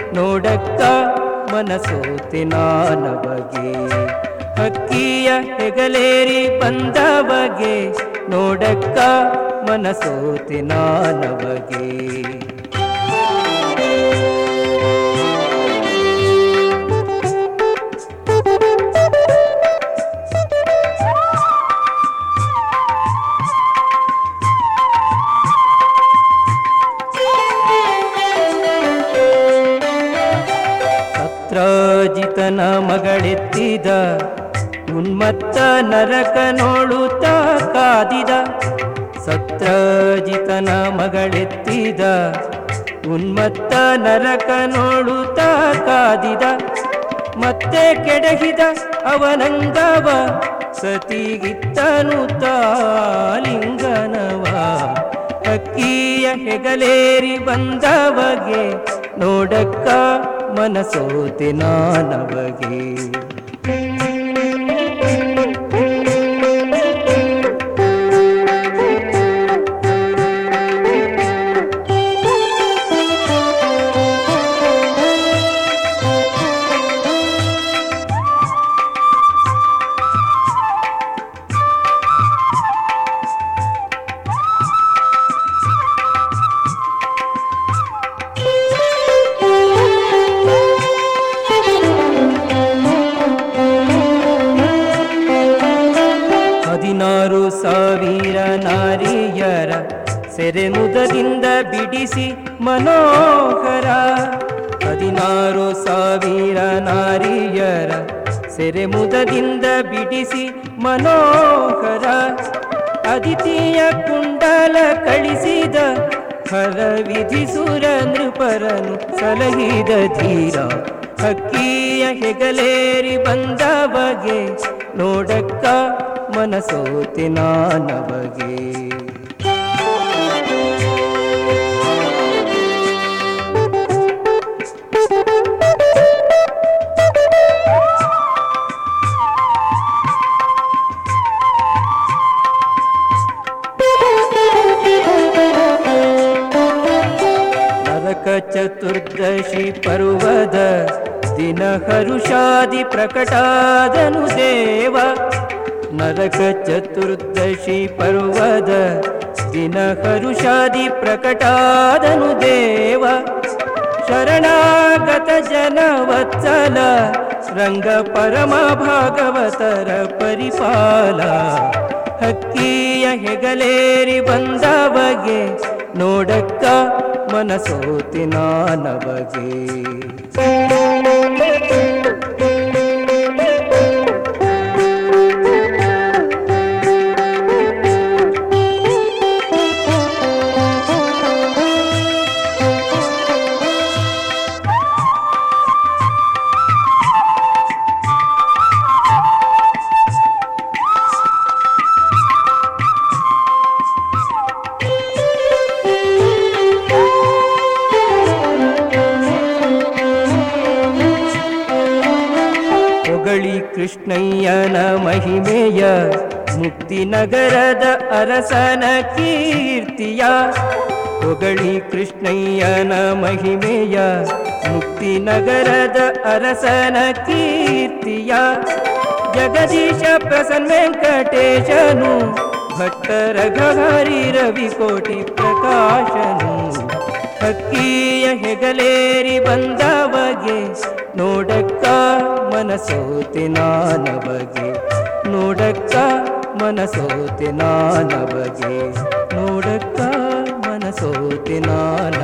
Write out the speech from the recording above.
ನೋಡಕ್ಕ ಮನಸೋತೆ ನಾನ ಬಗೆ ಹಕ್ಕಿಯ ಹೆಗಲೇರಿ ಬಂದ ಬಗೆ ನೋಡಕ್ಕ ಮನಸೋತೆ ನಾನ ಬಗೆ ಸತ್ರಾಜಿತನ ಮಗಳೆತ್ತಿದ ಉನ್ಮತ್ತ ನರಕ ನೋಡುತ್ತ ಕಾದಿದ ಸತ್ರಾಜಿತನ ಮಗಳೆತ್ತಿದ ಉನ್ಮತ್ತ ನರಕ ನೋಡುತ್ತ ಕಾದಿದ ಮತ್ತೆ ಕೆಡಹಿದ ಅವನಂಗವ ಸತಿಗಿತ್ತನು ತಾಲಿಂಗನವ ಅಕ್ಕಿಯ ಹೆಗಲೇರಿ ಬಂದವಗೆ ನೋಡಕ್ಕ ಮನಸೋತೆ ನಾನವಗೆ ಹದಿನಾರು ಸಾವಿರ ನಾರಿಯರ ಸೆರೆಮುದದಿಂದ ಬಿಡಿಸಿ ಮನೋಹರ ಹದಿನಾರು ಸಾವಿರ ನಾರಿಯರ ಸೆರೆಮುದದಿಂದ ಬಿಡಿಸಿ ಮನೋಹರ ಅದಿತಿಯ ಕುಂಡಲ ಕಳಿಸಿದ ಹರ ವಿಧಿಸುರ ನೃಪರನು ಸಲಹಿದ ಧೀರ ಹಕ್ಕಿಯ ಹೆಗಲೇರಿ ಬಂದ ಬಗೆ ನೋಡಕ್ಕ ಮನಸೋತೆ ನಾನ ಬಗೆ ನರಕ ಚತುರ್ದಶಿ ಪರ್ವದ ದಿನ ಹರುಷಾದಿ ಪ್ರಕಟಾದನು ದೇವ ನರಕ ಚತುರ್ದಶಿ ಪರ್ವದ ದಿನ ಹರುಷಾದಿ ಪ್ರಕಟಾದನು ದೇವ ಶರಣಾಗತ ಜನವತ್ಸಲ ರಂಗ ಪರಮ ಭಾಗವತರ ಪರಿಪಾಲ ಹಕ್ಕಿಯ ಹೆಗಲೇರಿ ಬಂದ ಬಗೆ ನೋಡಕ್ಕ ಮನಸೋತಿ ನಾನ ಬಗೆ ಹೊಗಳಿ ಕೃಷ್ಣಯ್ಯನ ಮಹಿಮೆಯ ಮುಕ್ತಿನಗರದ ಅರಸನ ಕೀರ್ತಿಯ ಹೊಗಳಿ ಕೃಷ್ಣಯ್ಯನ ಮಹಿಮೆಯ ಮುಕ್ತಿನಗರದ ಅರಸನ ಕೀರ್ತಿಯ ಜಗದೀಶ ಪ್ರಸನ್ನ ವೆಂಕಟೇಶನು ಭಟ್ಟರ ಗಹರಿ ರವಿಕೋಟಿ ಪ್ರಕಾಶನು ಹಕ್ಕಿಯ ಹೆಗಲೇರಿ ಬಂದ ಬಗೆ ನೋಡಕ್ಕ ಮನಸೋತೆ ನಾನ ಬಗೆ ನೋಡಕ್ಕ ಮನಸೋತೆ ನಾನ ಬಗೆ ನೋಡಕ್ಕ ಮನಸೋತೆ ನಾನ